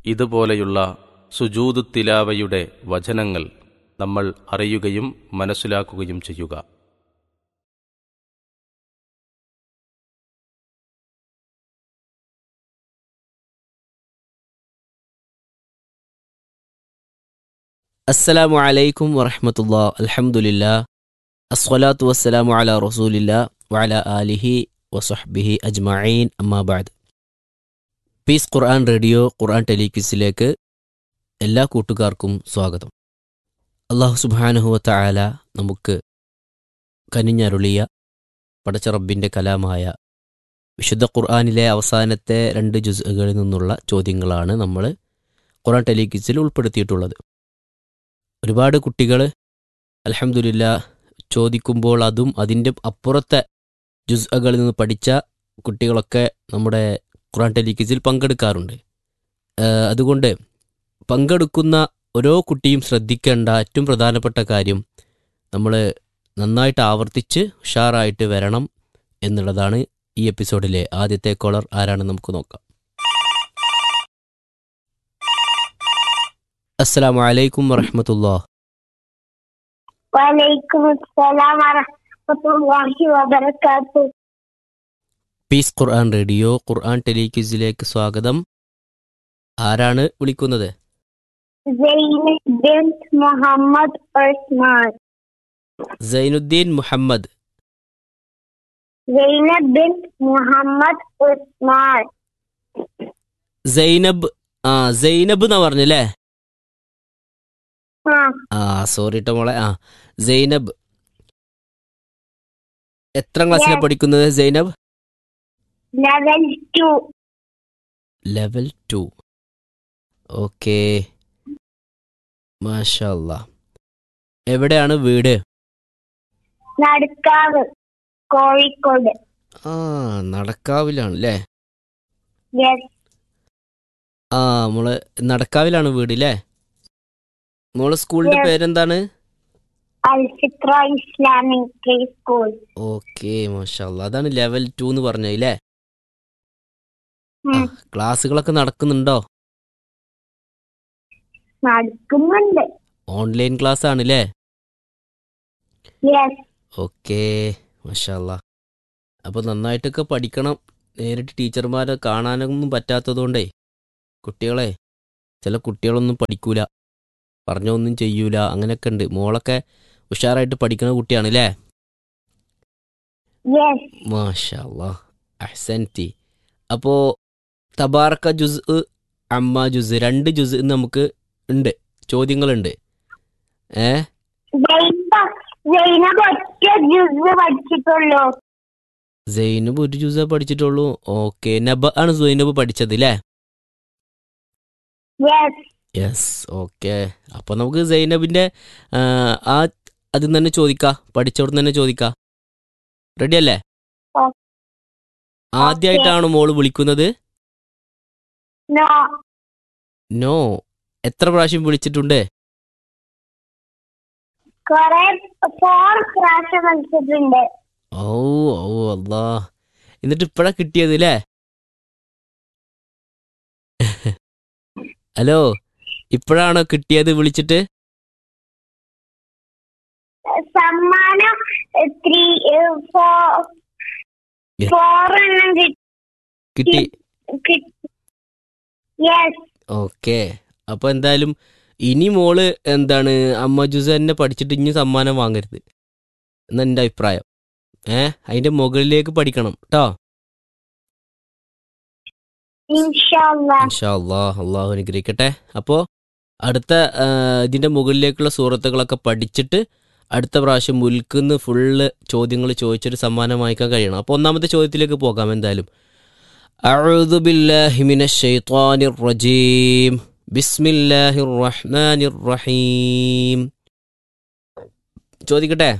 ഇതുപോലെയുള്ള സുജൂദു തിലാവയുടെ വചനങ്ങൾ നമ്മൾ അറിയുകയും മനസ്സിലാക്കുകയും ചെയ്യുക അസ്സലാമു അലൈക്കും വറഹമത്തുല്ലാ അൽഹംദുലില്ലാ അസ്വലാത്തു വസ്സലാമു അല റസൂലില്ലാ വഅല ആലിഹി വസഹ്ബിഹി അജ്മഈൻ അമ്മാബാദ് പീസ് ഖുർആൻ റേഡിയോ ഖുർആൻ ടെലിക്വിസിലേക്ക് എല്ലാ കൂട്ടുകാർക്കും സ്വാഗതം അള്ളാഹു സുബാനുഹുവത്ത ആല നമുക്ക് കനിഞ്ഞരുളിയ പടച്ച റബ്ബിൻ്റെ കലാമായ വിശുദ്ധ ഖുർആനിലെ അവസാനത്തെ രണ്ട് ജുസുകളിൽ നിന്നുള്ള ചോദ്യങ്ങളാണ് നമ്മൾ ഖുർആൻ ടെലിക്വിസിൽ ഉൾപ്പെടുത്തിയിട്ടുള്ളത് ഒരുപാട് കുട്ടികൾ അലഹമുല്ല ചോദിക്കുമ്പോൾ അതും അതിൻ്റെ അപ്പുറത്തെ ജുസ്അകളിൽ നിന്ന് പഠിച്ച കുട്ടികളൊക്കെ നമ്മുടെ ഖുറാൻ ടെലിക്വിസിൽ പങ്കെടുക്കാറുണ്ട് ഏഹ് അതുകൊണ്ട് പങ്കെടുക്കുന്ന ഓരോ കുട്ടിയും ശ്രദ്ധിക്കേണ്ട ഏറ്റവും പ്രധാനപ്പെട്ട കാര്യം നമ്മൾ നന്നായിട്ട് ആവർത്തിച്ച് ഉഷാറായിട്ട് വരണം എന്നുള്ളതാണ് ഈ എപ്പിസോഡിലെ ആദ്യത്തെ കോളർ ആരാണെന്ന് നമുക്ക് നോക്കാം അസ്സലാമു അലൈക്കും വറഹമത്തുല്ലാ وعليكم السلام ورحمة الله وبركاته പീസ് ഖുർആൻ റേഡിയോ ഖുർആൻ ടെലിക്വിസിലേക്ക് സ്വാഗതം ആരാണ് വിളിക്കുന്നത് زينب بنت محمد عثمان സൈനുദ്ദീൻ മുഹമ്മദ് زينب بنت محمد عثمان സൈനബ് ആ സൈനബ് എന്നാ പറഞ്ഞല്ലേ ها ആ സോറി ട്ടോ മോളെ ആ സൈനബ് എത്ര ക്ലാസ്സിലാണ് Yes. പഠിക്കുന്നത് Zainab level 2 level two okay മാഷല്ല എവിടെയാണ് വീട് നടക്കാവ് കോഴിക്കോട് ആ നടക്കാവിലാണ് അല്ലേ യെസ് ആ മോള് നടക്കാവിലാണ് വീട് അല്ലേ മോള് സ്കൂളിന്റെ Yes. പേരെന്താണ് Alfitra Islamic pre school okay മാഷല്ല അതാണ് ലെവൽ ടു എന്ന് പറഞ്ഞല്ലേ ഉം. ക്ലാസ്സുകളൊക്കെ നടക്കുന്നുണ്ടോ നടക്കുന്നുണ്ട് ഓൺലൈൻ ക്ലാസ് ആണല്ലേ യെസ് ഓക്കെ മാഷല്ല അപ്പോൾ നന്നായിട്ടൊക്കെ പഠിക്കണം നേരിട്ട് ടീച്ചർമാരെ കാണാനൊന്നും പറ്റാത്തതുകൊണ്ടേ കുട്ടികളെ ചില കുട്ടികളൊന്നും പഠിക്കൂല പറഞ്ഞൊന്നും ചെയ്യൂല അങ്ങനെയൊക്കെ ഉണ്ട് മോളൊക്കെ ഉഷാറായിട്ട് പഠിക്കുന്ന കുട്ടിയാണ് അല്ലേ യെസ് മാഷല്ല അഹ്സൻറ്റി അപ്പോൾ തബാറക്ക ജുസ് അമ്മ ജുസ് രണ്ട് ജുസ് നമുക്ക് ഉണ്ട് ചോദ്യങ്ങളുണ്ട് ഏ ജൈനബ് ജൈനബ് ഒറ്റ ജ്യൂസ് പഠിച്ചിട്ടുള്ളൂ സൈനബ് ഒരു ജുസ പഠിച്ചിട്ടുള്ളൂ ഓക്കെ നബ ആണ് സൈനബ് പഠിച്ചത് അല്ലേ യെസ് യെസ് ഓക്കെ അപ്പോൾ നമുക്ക് സൈനബിൻ്റെ ആ, ആ അതിൽ തന്നെ ചോദിക്കാം പഠിച്ചവിടെ തന്നെ ചോദിക്കാം റെഡി അല്ലേ ഓ. ആദ്യമായിട്ടാണ് മോള് വിളിക്കുന്നത് നോ നോ എത്ര പ്രാവശ്യം വിളിച്ചിട്ടുണ്ട് കൊറേ ഫോർ പ്രാവശ്യം കളിച്ചിട്ടുണ്ട് ഓ ഓ അല്ലാ എന്നിട്ട് ഇപ്പഴാ കിട്ടിയത് അല്ലേ ഹലോ ഇപ്പോഴാണോ കിട്ടിയത് വിളിച്ചിട്ട് സമ്മാനം ത്രീ ഫോർ Yes. ഫോർ എണ്ണം കിട്ടി യെസ് ഓക്കെ അപ്പൊ എന്തായാലും ഇനി മോള് എന്താണ് അമ്മ ജുസ തന്നെ പഠിച്ചിട്ട് ഇനി സമ്മാനം വാങ്ങരുത് എന്നാ എൻ്റെ അഭിപ്രായം ഏ അതിന്റെ മുകളിലേക്ക് പഠിക്കണം കേട്ടോ ഇൻഷാല്ല ഇൻഷാ അള്ളാഹ് അള്ളാഹു അനുഗ്രഹിക്കട്ടെ അപ്പോൾ അടുത്ത ആ, ഇതിന്റെ മുകളിലേക്കുള്ള സൂറത്തുകളൊക്കെ പഠിച്ചിട്ട് അടുത്ത പ്രാവശ്യം മുൽക്കുന്ന് ഫുള്ള് ചോദ്യങ്ങൾ ചോദിച്ചിട്ട് സമ്മാനം വാങ്ങിക്കാൻ കഴിയണം അപ്പോൾ ഒന്നാമത്തെ ചോദ്യത്തിലേക്ക് പോകാം എന്തായാലും أعوذ بالله من الشيطان الرجيم بسم الله الرحمن الرحيم ചോദിക്കട്ടെ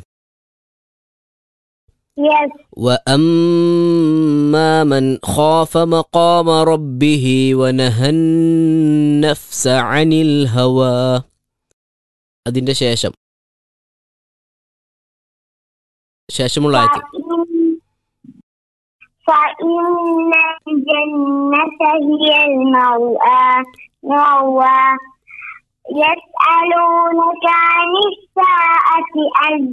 യെസ് واما من خاف مقام ربه ونهى النفس عن الهوى അതിന്റെ ശേഷം ശേഷമുള്ള ആയത്ത് فإن الجنة هي المأوى مأوى يسألونك عن الساعة